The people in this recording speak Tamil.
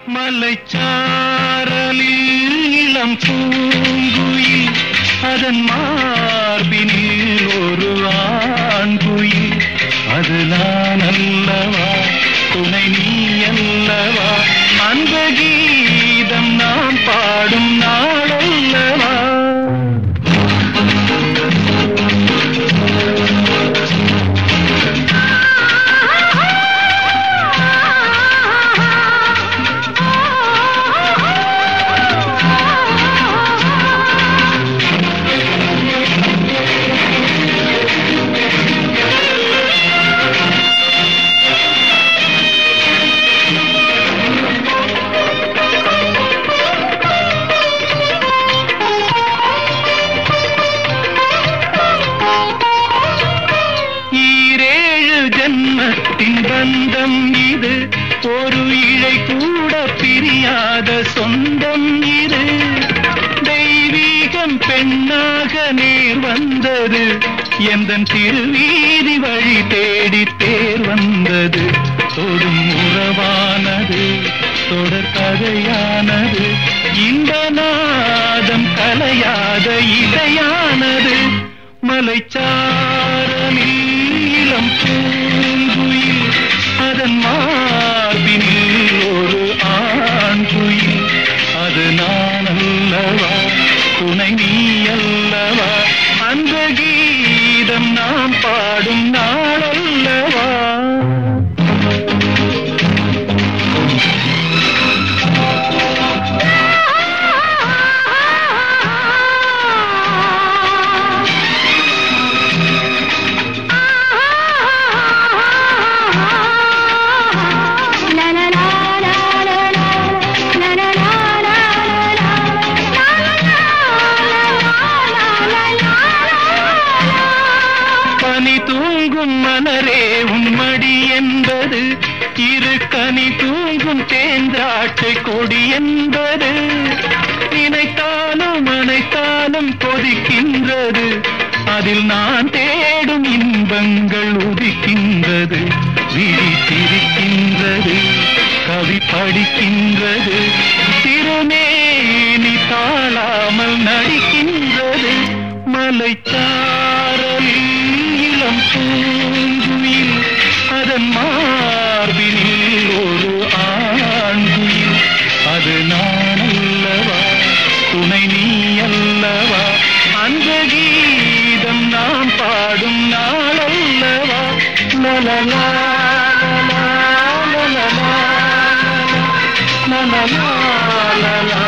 மலைச்சாரலில் இளம் பூங்குயில் அதன் மார்பினில் ஒரு ஆண்குயில் அது நான் அல்லவா துணை நீ அல்லவா அந்த கீதம் நான் பாடும் நாளல்லவா ஈரேழு ஜன்மத்தின் பந்தம் இது ஒரு இழை கூட பிரியாத சொந்தம் இது தெய்வீகம் பெண்ணாக நேர் வந்தது எந்த திருவீதி வழி தேடி தேர் வந்தது தொடும் உறவானது தொடர் கதையானது இந்த நாதம் கலையாத இசையானது மலைச்சாரலில் இளம் பூங்குயில் அதன் மார்பினில் ஒரு ஆண் குயில் அது நான் அல்லவா துணை நீ அல்லவா அந்த கீதம் நாம் பாடும் நாளல்லவா பனி தூங்கும் மலரே உன்மடி என்பது இரு கனி தூங்கும் தேந்தாட்டை கொடி என்பது நினைத்தாலும் அனைத்தாலும் கொதிக்கின்றது அதில் நான் தேடும் இன்பங்கள் உதிக்கின்றது விழி சிரிக்கின்றது கவி படிக்கின்றது திருமேனி தாழாமல் நடிக்கின்றது மலைச்சாரலில் இளம் பூங்குயில் அதன் மார்பினில் ஒரு ஆண்குயில் அது நான் அல்லவா துணை நீ அல்லவா அந்த கீதம் நாம் பாடும் நாளல்லவா லலலா லலலா லலலா லலலா லலலா